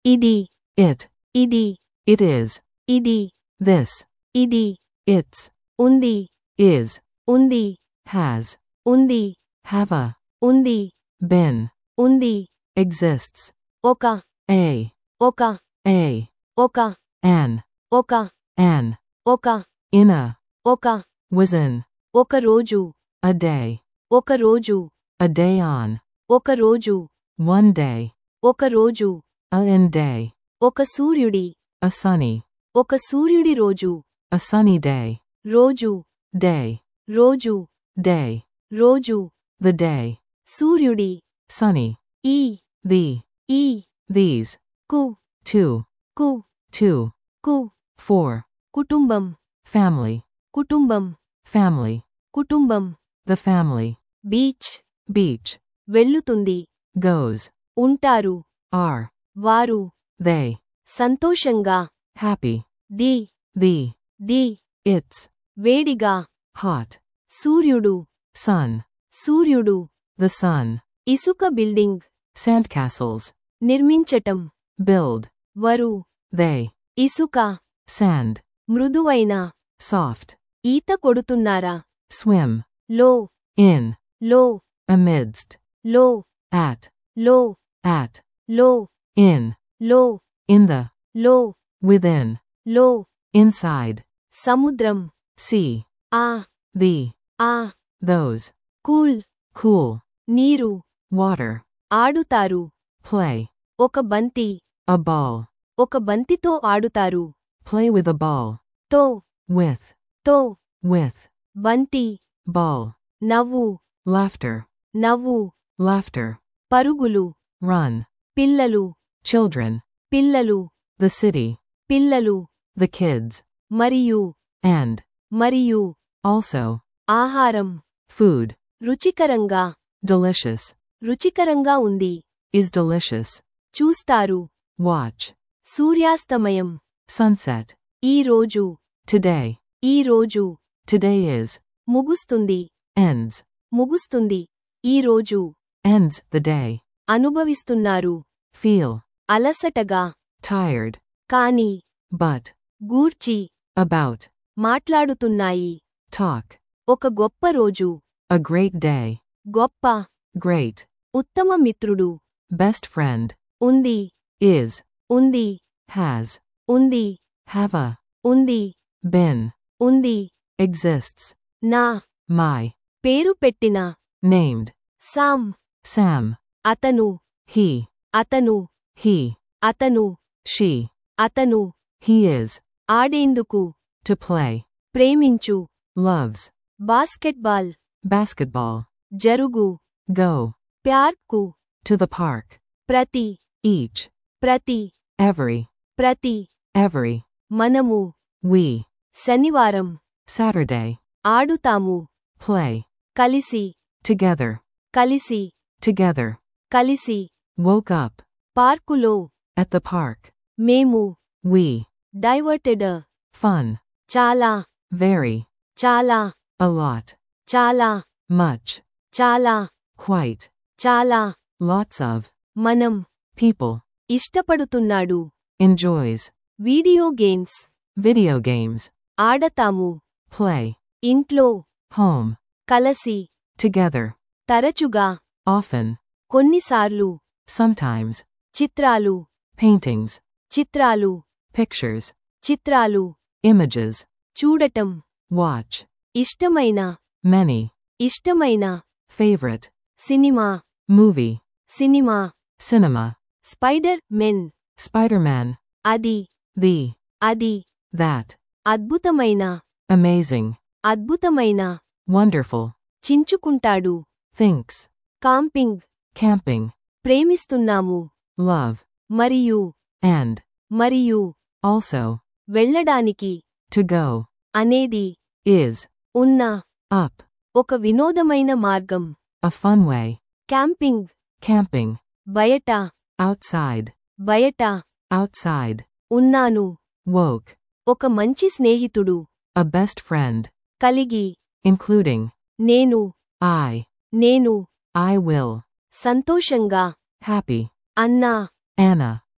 ఇది it, ఇది it is, ఇది this, ఇది it's, ఉంది is, ఉంది has, ఉంది have a, ఉంది been, ఉంది exists, ఒక a, ఒక a, ఒక an, ఒక an, ఒక in a, ఒక was in, ఒక రోజు a day, ఒక రోజు a day on, ఒక రోజు one day, ఒక రోజు a in day, ఒక సూర్యుడి a sunny, ఒక సూర్యుడి రోజు a sunny day, రోజు day, రోజు day, రోజు the day, సూర్యుడి sunny, ఈ the, ఈ these, కు two, కు two, కు four, కుటుంబం family, కుటుంబం family, కుటుంబం the family, బీచ్ beach, వెళ్ళుతుంది goes, ఉంటారు are, వారు they, సంతోషంగా happy, the the, the it's, వేడిగా hot, సూర్యుడు sun, సూర్యుడు the sun, ఇసుక బిల్డింగ్ sandcastles, నిర్మించటం build, వరు they, ఇసుక sand, మృదువైన soft, ఈత కొడుతున్నారా swim, లో in, లో amidst, లో at, లో at, లో in, లో in the, లో within, లో inside, సముద్రం sea, ఆ the, ఆ those, కూల్ cool, నీరు water, ఆడుతారు play, ఒక బంతి a ball, ఒక బంతితో ఆడుతారు play with a ball, తో with, తో with, బంతి ball, నవ్వు laughter, నవ్వు laughter, పరుగులు run, పిల్లలు children, పిల్లలు the city, పిల్లలు the kids, మరియు and, మరియు also, ఆహారం food, రుచికరంగా delicious, రుచికరంగా ఉంది is delicious, చూస్తారు watch, సూర్యాస్తమయం sunset, ఈ రోజు today, ఈ రోజు today is, ముగుస్తుంది ends, ముగుస్తుంది ఈ రోజు ends the day, అనుభవిస్తున్నారు feel, అలసటగా tired, కాని but, గూర్చి about, మాట్లాడుతున్నాయి talk, ఒక గొప్ప రోజు a great day, గొప్ప great, ఉత్తమ మిత్రుడు best friend, ఉంది is, ఉంది has, ఉంది have a, ఉంది been, ఉంది exists, నా my, పేరు పెట్టిన named, సామ్ Sam, అతను he, అతను he, అతను she, అతను he is, ఆడేందుకు to play, ప్రేమించు loves, బాస్కెట్బాల్ basketball, జరుగు go, park to the park, ప్రతి each, ప్రతి every, ప్రతి every, మనము we, శనివారం Saturday, ఆడుతాము play, కలిసి together, కలిసి together, కలిసి woke up, పార్కులో at the park, మేము we, డైవర్టెడ్ fun, చాలా very, చాలా a lot, చాలా much, చాలా quite, చాలా lots of, మనం people, ఇష్టపడుతున్నాడు enjoys, video games video games, ఆడతాము play, ఇంట్లో home, కలసి together, తరచుగా often, కొన్నిసార్లు sometimes, చిత్రాలు paintings, చిత్రాలు pictures, చిత్రాలు images, చూడటం watch, ఇష్టమైన many, ఇష్టమైన favorite, cinema movie, cinema cinema, Spider Man Spider-Man, అది the, అది that, అద్భుతమైన amazing, అద్భుతమైన wonderful, చించుకుంటాడు thinks, కాంపింగ్ camping, ప్రేమిస్తున్నాము love, మరియు and, మరియు also, వెళ్ళడానికి to go, అనేది is, ఉన్న up, ఒక వినోదమైన మార్గం a fun way, camping camping, బయట outside, బయట outside, ఉన్నాను woke, ఒక మంచి స్నేహితుడు a best friend, కలిగి including, నేను I, నేను I will, సంతోషంగా happy, Anna Anna,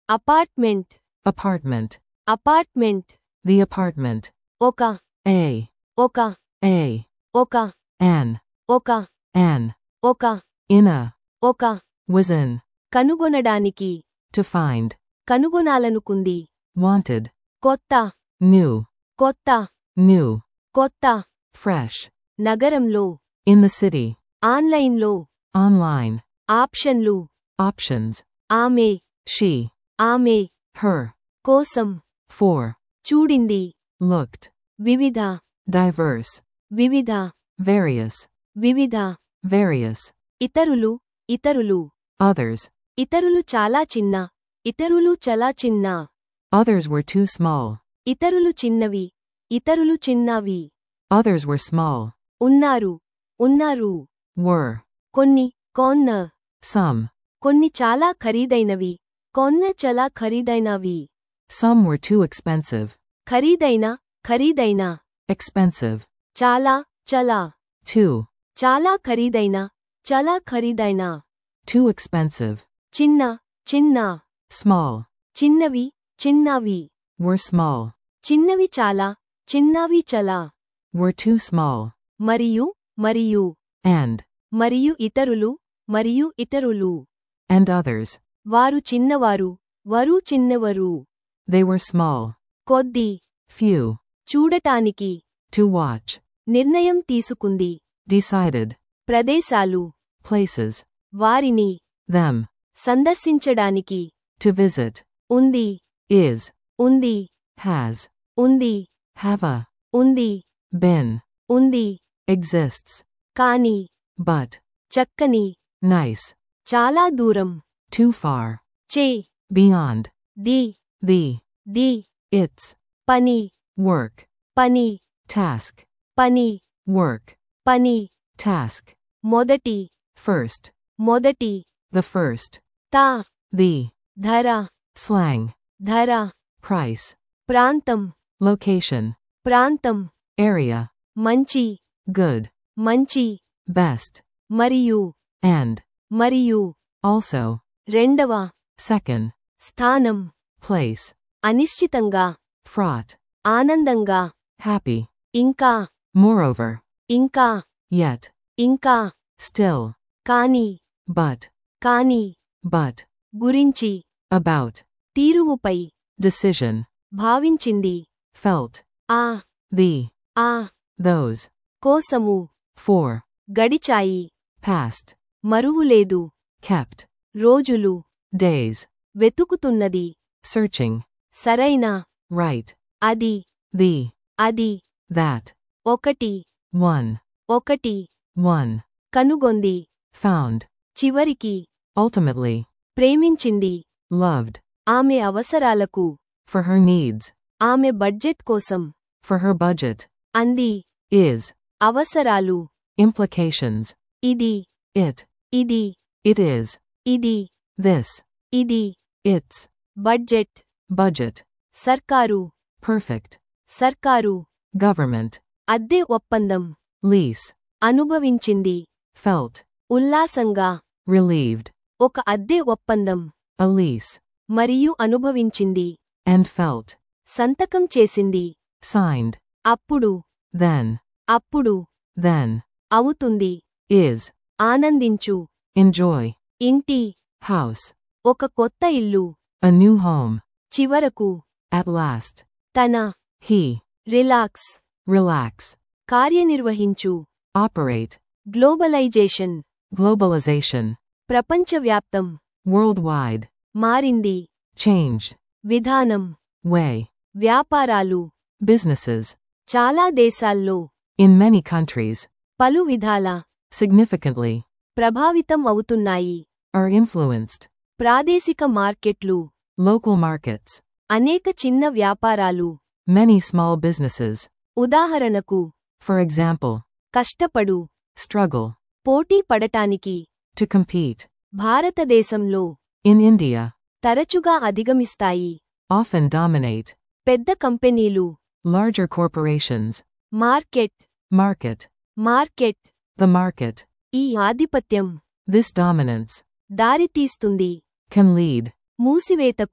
apartment apartment, apartment the apartment, ఒక a, ఒక a, ఒక an, ఒక an, ఒక in a, ఒక was in, కనుగొనడానికి to find, కనుగొనాలనుకుంది wanted, కొత్త new, కొత్త new, కొత్త fresh, నగరంలో in the city, ఆన్లైన్లో online, ఆప్షన్లు options, ఆమె she, ఆమె her, కోసం for, చూడింది looked, వివిధ diverse, వివిధ various, వివిధ various, ఇతరులు ఇతరులు others, ఇతరులు చాలా చిన్న ఇతరులు చాలా చిన్న others were too small, ఇతరులు చిన్నవి ఇతరులు చిన్నవి others were small, ఉన్నారు ఉన్నారు were, కొన్ని కొన్న some, కొన్ని చాలా ఖరీదైనవి కొన్న చాలా ఖరీదైనవి some were too expensive, ఖరీదైన ఖరీదైన expensive, చాలా చాలా too, చాలా ఖరీదైన చాలా ఖరీదైన too expensive, చిన్న చిన్న small, చిన్నవి చిన్నవి were small, చిన్నవి చాలా చిన్నవి చాలా were too small, మరియు మరియు and, మరియు ఇతరులు మరియు ఇతరులు and others, వారు చిన్నవారు వారు చిన్నవరు they were small, కొద్ది few, చూడటానికి to watch, నిర్ణయం తీసుకుంది decided, ప్రదేశాలు places, వారిని them, సందర్శించడానికి to visit, ఉంది is, ఉంది has, ఉంది have a, ఉంది been, ఉంది exists, కాని but, చక్కని nice, చాలా దూరం too far, చే beyond, the the, the its, పని work, పని task, పని work, పని task, మొదటి first, మొదటి the first, తా the, ధర slang, ధర price, ప్రాంతం location, ప్రాంతం area, మంచి good, మంచి best, మరియు and, మరియు also, రెండవ second, స్థానం place, అనిశ్చితంగా fraught, ఆనందంగా happy, ఇంకా moreover, ఇంకా yet, ఇంకా still, కాని but, కాని but, గురించి about, తీరువుపై decision, భావించింది felt, ఆ the, ఆ those, కోసము for, గడిచాయి past, మరువులేదు kept, రోజులు days, వెతుకుతున్నది searching, సరైన right, అది the, అది that, ఒకటి one, ఒకటి one, కనుగొంది found, చివరికి ultimately, ప్రేమించింది loved, ఆమె అవసరాలకు for her needs, ఆమె బడ్జెట్ కోసం for her budget, అంది is, అవసరాలు implications, ఇది it, ఇది it is, ఇది this, ఇది its, బడ్జెట్ budget, సర్కారు perfect, సర్కారు government, అద్దె ఒప్పందం lease, అనుభవించింది felt, ఉల్లాసంగా relieved, ఒక అద్దె ఒప్పందం a lease, మరియు అనుభవించింది and felt, సంతకం చేసింది signed, అప్పుడు then, అప్పుడు then, అవుతుంది is, ఆనందించు enjoy, ఇంటి house, ఒక కొత్త ఇల్లు a new home, చివరకు at last, తన he, రిలాక్స్ relax, కార్యనిర్వహించు operate, గ్లోబలైజేషన్ globalization, ప్రపంచవ్యాప్తం worldwide, మారింది change, విధానం way, వ్యాపారాలు businesses, చాలా దేశాల్లో in many countries, పలు విధాల significantly, ప్రభావితం అవుతున్నాయి are influenced, ప్రాదేశిక మార్కెట్లు local markets, అనేక చిన్న వ్యాపారాలు many small businesses, ఉదాహరణకు for example, కష్టపడు struggle, పోటీ పడటానికి to compete, భారతదేశంలో in India, తరచుగా అధిగమిస్తాయి often dominate, పెద్ద కంపెనీలు larger corporations, market market, market the market, ఈ ఆధిపత్యం this dominance, దారితీస్తుంది can lead, మూసివేతకు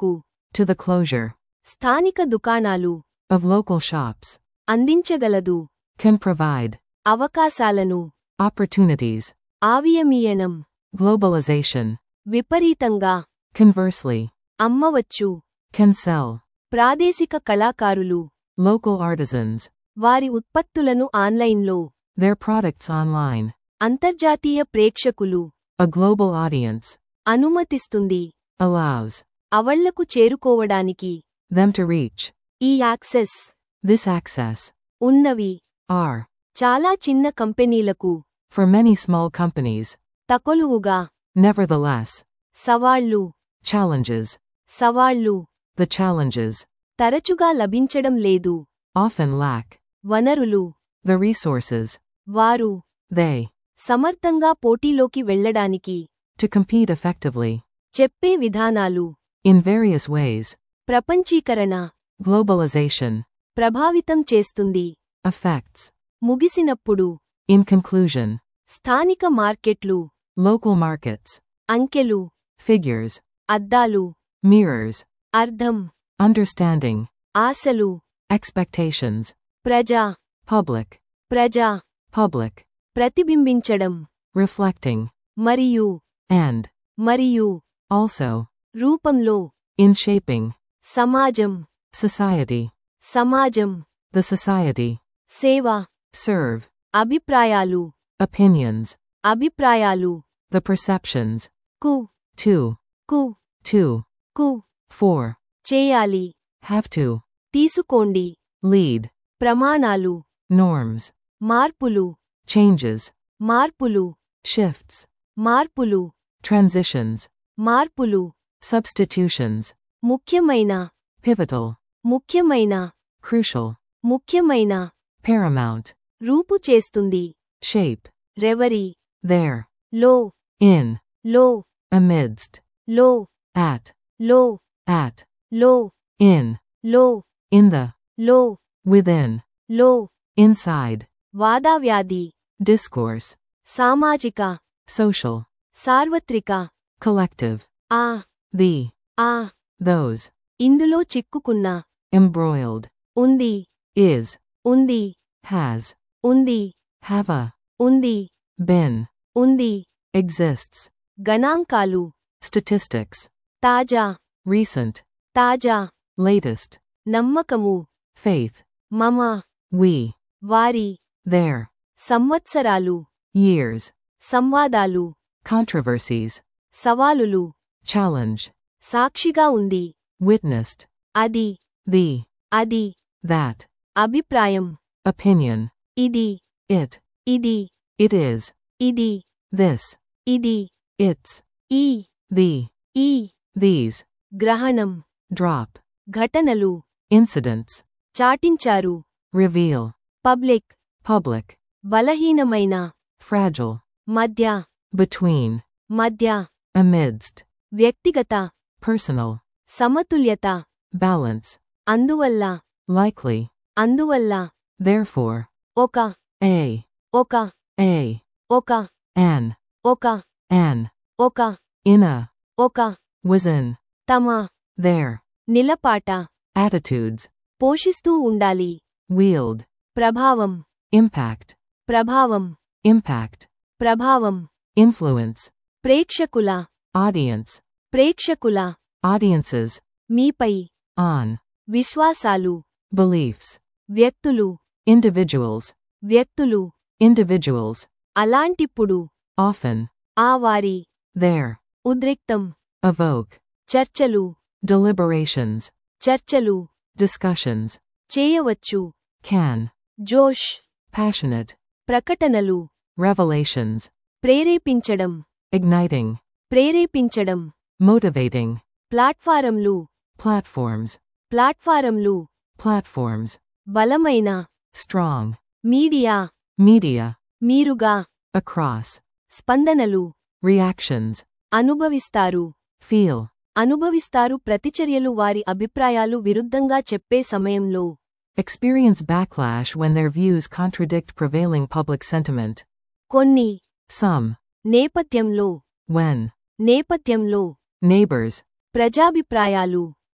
To the closure. స్థానిక దుకాణాలు Of local shops. అందించగలదు Can provide. అవకాశాలను Opportunities. ఆవియమీయనం Globalization. విపరీతంగా Conversely. అమ్మవచ్చు Can sell. ప్రాదేశిక కళాకారులు Local artisans. వారి ఉత్పత్తులను ఆన్లైన్లో Their products online. అంతర్జాతీయ ప్రేక్షకులు A global audience. అనుమతిస్తుంది Allows. అవళ్లకు చేరుకోవడానికి Them to reach. ఈ యాక్సెస్ This access. ఉన్నవి Are. చాలా చిన్న కంపెనీలకు For many small companies. తకొలువుగా Nevertheless. సవాళ్లు Challenges. సవాళ్లు The challenges. తరచుగా లభించడం లేదు Often lack. వనరులు The resources. వారు They. సమర్థంగా పోటీలోకి వెళ్ళడానికి To compete effectively. చెప్పే విధానాలు In various ways. ప్రపంచీకరణ Globalization. ప్రభావితం చేస్తుంది Effects. ముగిసినప్పుడు In conclusion. స్థానిక మార్కెట్లు Local markets. అంకెలు Figures. అద్దాలు Mirrors. అర్థం Understanding. ఆశలు Expectations. ప్రజా Public. ప్రజా Public. ప్రతిబింబించడం Reflecting. మరియు And. మరియు Also. రూపంలో In shaping. సమాజం Society. సమాజం The society. సేవ Serve. అభిప్రాయాలు Opinions. అభిప్రాయాలు The perceptions. కు To. కు To. కు For. చేయాలి Have to. తీసుకోండి Lead. ప్రమాణాలు Norms. మార్పులు Changes. మార్పులు Shifts. మార్పులు Transitions. మార్పులు Substitutions. ముఖ్యమైన Pivotal. ముఖ్యమైన Crucial. ముఖ్యమైన Paramount. రూపు చేస్తుంది Shape. రెవరీ There. లో In. లో Amidst. లో At. లో At. లో In. లో In the. లో Within. లో Inside. వాదావ్యాధి Discourse. సామాజిక Social. సార్వత్రిక Collective. ఆ The. ఆ Those. ఇందులో చిక్కుకున్న Embroiled. ఉంది Is. ఉంది Has. ఉంది Have a. ఉంది Been. ఉంది Exists. గణాంకాలు Statistics. తాజా Recent. తాజా Latest. నమ్మకము Faith. మమ We. వారి Their. సంవత్సరాలు Years. సంవాదాలు Controversies. సవాలులు Challenge. సాక్షిగా ఉంది Witnessed. అది The. అది That. అభిప్రాయం Opinion. ఇది It. ఇది It is. ఇది This. ఇది It's. ఈ The. ఈ These. గ్రహణం Drop. ఘటనలు Incidents. చాటించారు Reveal. Public Public. బలహీనమైన Fragile. మధ్య Between. మధ్య Amidst. వ్యక్తిగత Personal. సమతుల్యత Balance. అందువల్ల Likely. అందువల్ల Therefore. ఒక A. ఒక A. ఒక An. ఒక An. ఒక In a. ఒక Was in. తమ There. నిలపాట Attitudes. పోషిస్తూ ఉండాలి Wield. ప్రభావం Impact. ప్రభావం Impact. ప్రభావం Influence. ప్రేక్షకుల Audience. ప్రేక్షకుల Audiences. మీపై On. విశ్వాసాలు Beliefs. వ్యక్తులు Individuals. వ్యక్తులు Individuals. అలాంటిప్పుడు Often. ఆ వారి There. ఉద్రిక్తం Evoke. చర్చలు Deliberations. చర్చలు Discussions. చేయవచ్చు Can. జోష్ Passionate. ప్రకటనలు Revelations. ప్రేరేపించడం Igniting. ప్రేరేపించడం Motivating. ప్లాట్ఫారంలు Platforms. ప్లాట్ఫారంలు Platforms. బలమైన Strong. Media Media. మీరుగా Across. స్పందనలు Reactions. అనుభవిస్తారు Feel. అనుభవిస్తారు ప్రతిచర్యలు వారి అభిప్రాయాలు విరుద్ధంగా చెప్పే సమయంలో Experience backlash when their views contradict prevailing public sentiment. కొన్ని Some. నేపథ్యంలో When. నేపథ్యంలో Neighbors. ప్రజాభిప్రాయాలు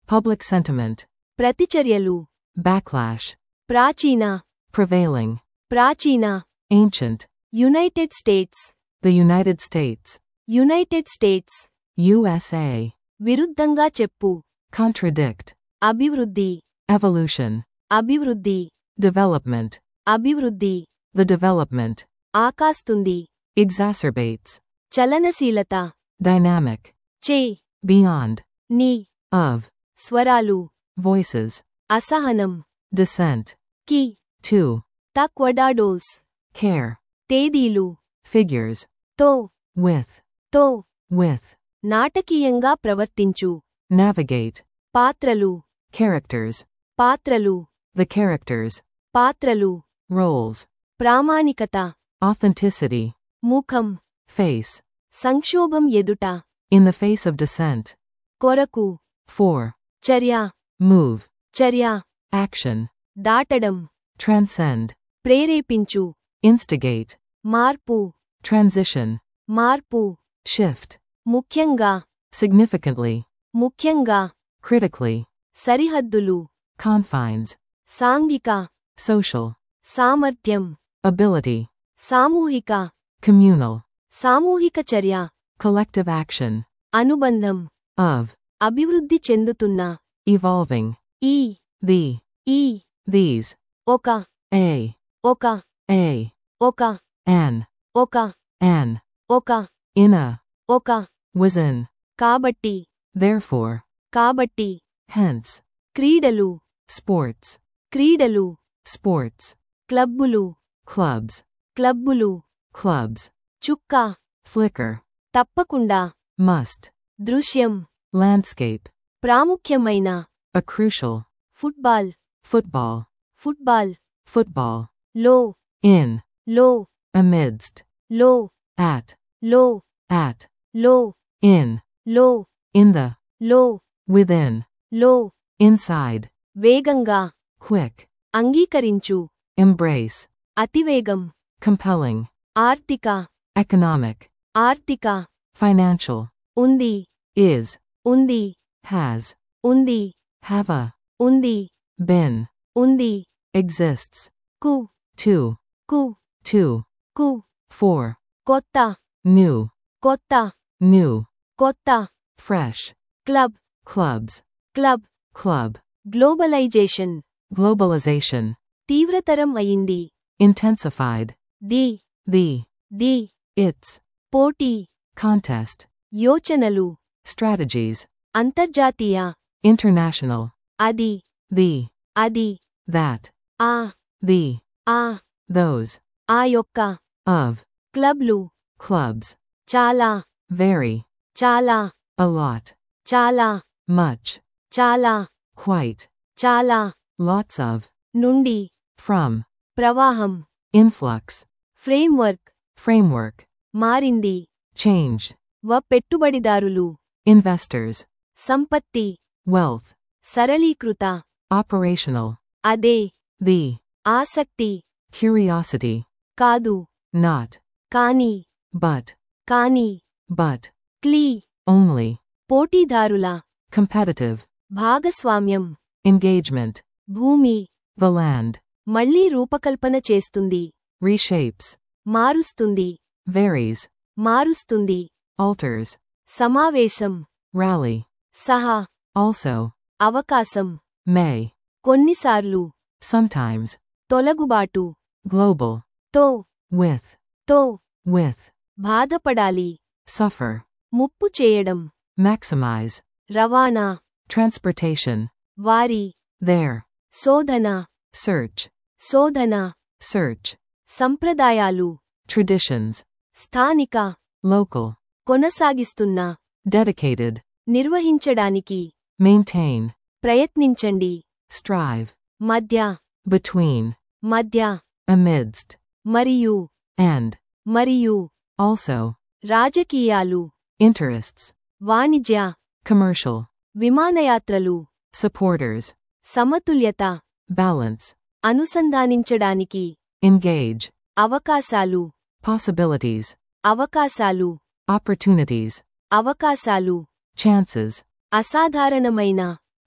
Public sentiment. ప్రతిచర్యలు Backlash. ప్రాచీన Prevailing. ప్రాచీన Ancient. United States The United States. United States USA. విరుద్ధంగా చెప్పు Contradict. అభివృద్ధి Evolution. అభివృద్ధి Development. అభివృద్ధి The development. ఆకాస్తుంది Exacerbates. చలనశీలత Dynamic. చే Beyond. నీ Of. స్వరాలు Voices. అసహనం Descent. కి To. తక్వడాడోస్ Care. తేదీలు Figures. తో With. తో With. నాటకీయంగా ప్రవర్తించు Navigate. పాత్రలు Characters. పాత్రలు The characters. పాత్రలు Roles. ప్రామాణికత Authenticity. ముఖం Face. సంక్షోభం ఎదుట In the face of dissent. కొరకు For. చర్య Move. చర్య Action. దాటడం Transcend. ప్రేరేపించు Instigate. మార్పు Transition. మార్పు Shift. ముఖ్యంగా Significantly. ముఖ్యంగా Critically. సరిహద్దులు Confines. సాంఘిక Social. సామర్థ్యం Ability. సామూహిక Communal. సామూహిక చర్య Collective action. అనుబంధం Of. అభివృద్ధి చెందుతున్న Evolving. ఈ The. ఈ These. ఒక A. ఒక A. ఒక An. ఒక An. ఒక In a. ఒక Was in. కాబట్టి Therefore. కాబట్టి Hence. క్రీడలు Sports. క్రీడలు Sports. క్లబ్బులు Clubs. క్లబ్బులు Clubs. చుక్క Flicker. తప్పకుండా Must. దృశ్యం Landscape. ప్రాముఖ్యమైన A crucial. Football Football. Football Football. లో In. లో Amidst. లో At. లో At. లో In. లో In the. లో Within. లో Inside. వేగంగా Quick. అంగీకరించు Embrace. అతివేగం Compelling. ఆర్థిక Economic. ఆర్థిక Financial. ఉంది Is. ఉంది Has. ఉంది Have a. ఉంది Been. ఉంది Exists. కు To. కు To. కు For. కొత్త New. కొత్త New. కొత్త Fresh. Club Clubs. Club Club. Globalization Globalization. తీవ్రతరం అయింది Intensified. The The. The Its. పోటీ Contest. యోచనలు Strategies. అంతర్జాతీయ International. అది The. అది That. ఆ The. ఆ Those. ఆ యొక్క Of. క్లబ్లు Clubs. చాలా Very. చాలా A lot. చాలా Much. చాలా Quite. చాలా Lots of. నుండి From. ప్రవాహం Influx. Framework Framework. మారింది Change. వ పెట్టుబడిదారులు Investors. సంపత్తి Wealth. సరళీకృత Operational. అదే The. ఆసక్తి Curiosity. కాదు Not. కాని But. కాని But. క్లీ Only. పోటీదారుల Competitive. భాగస్వామ్యం Engagement. భూమి The land. మళ్లీ రూపకల్పన చేస్తుంది Reshapes. మారుస్తుంది Varies. మారుస్తుంది Alters. సమావేశం Rally. సహా Also. అవకాశం May. కొన్నిసార్లు Sometimes. తొలగుబాటు Global. తో With. తో With. బాధపడాలి Suffer. ముప్పు చేయడం Maximize. రవాణా Transportation. వారి There. శోధన Search. శోధన Search. సంప్రదాయాలు Traditions. స్థానిక Local. కొనసాగిస్తున్న Dedicated. నిర్వహించడానికి Maintain. ప్రయత్నించండి Strive. మధ్య Between. మధ్య Amidst. మరియు And. మరియు Also. రాజకీయాలు Interests. వాణిజ్య Commercial. విమానయాత్రలు Supporters. సమతుల్యత Balance. అనుసంధానించడానికి Engage. అవకాశాలు Possibilities. అవకాశాలు Opportunities. అవకాశాలు Chances. అసాధారణమైన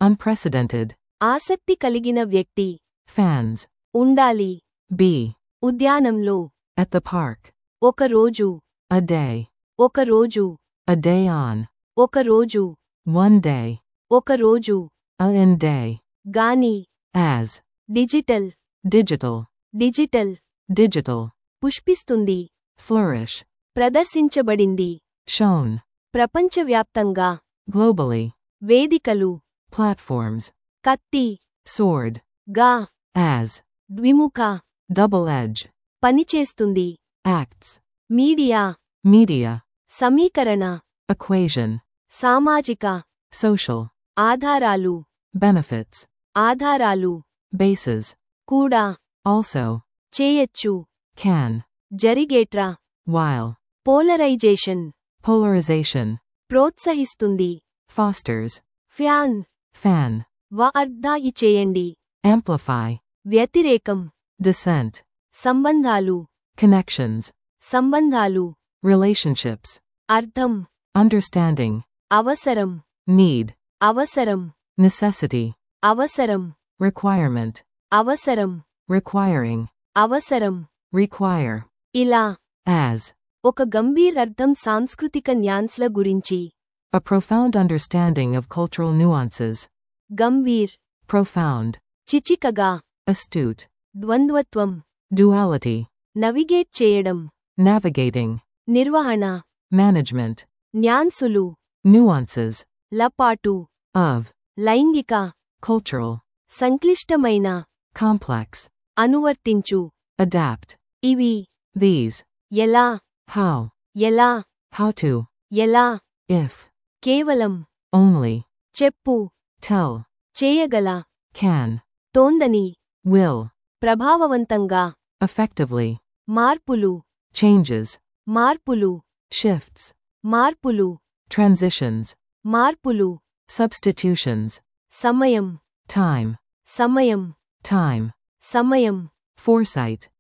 unprecedented, ఆసక్తి కలిగిన వ్యక్తి fans, ఉండాలి be, ఉద్యానంలో at the park, ఒక రోజు a day, ఒక రోజు a day on, ఒక రోజు one day, ఒక రోజు a in day, గాని as, digital digital, digital digital, పుష్పిస్తుంది flourish, ప్రదర్శించబడింది shown, ప్రపంచవ్యాప్తంగా globally, వేదికలు platforms, కత్తి sword, గా as, ద్విముఖ double edge, పనిచేస్తుంది acts, మీడియా media, సమీకరణ equation, సామాజిక social, ఆధారాలు benefits, ఆధారాలు bases, కూడా also, చేయొచ్చు can, జరిగేట్రా while, పోలరైజేషన్ polarization, ప్రోత్సహిస్తుంది fosters, ఫ్యాన్ fan, వ అర్ధాయి చేయండి amplify, వ్యతిరేకం dissent, సంబంధాలు connections, సంబంధాలు relationships, అర్థం understanding, అవసరం need, అవసరం necessity, అవసరం requirement, అవసరం requiring, అవసరం require, ఇలా as, ఒక గంభీర్ అర్థం సాంస్కృతిక న్యాన్స్ల గురించి a profound understanding of cultural nuances, Gambhir profound, చిచికగా astute, ద్వంద్వత్వం duality, నవిగేట్ చేయడం navigating, నిర్వహణ management, న్యాన్సులు nuances, లపాటు of, లైంగిక cultural, సంక్లిష్టమైన complex, అనువర్తించు adapt, ఇవి these, ఎలా how, ఎలా how to, ఎలా if, కేవలం only, చెప్పు tell, చేయగల can, తోందని will, ప్రభావవంతంగా effectively, మార్పులు changes, మార్పులు shifts, మార్పులు transitions, మార్పులు substitutions, సమయం time, సమయం time, సమయం foresight,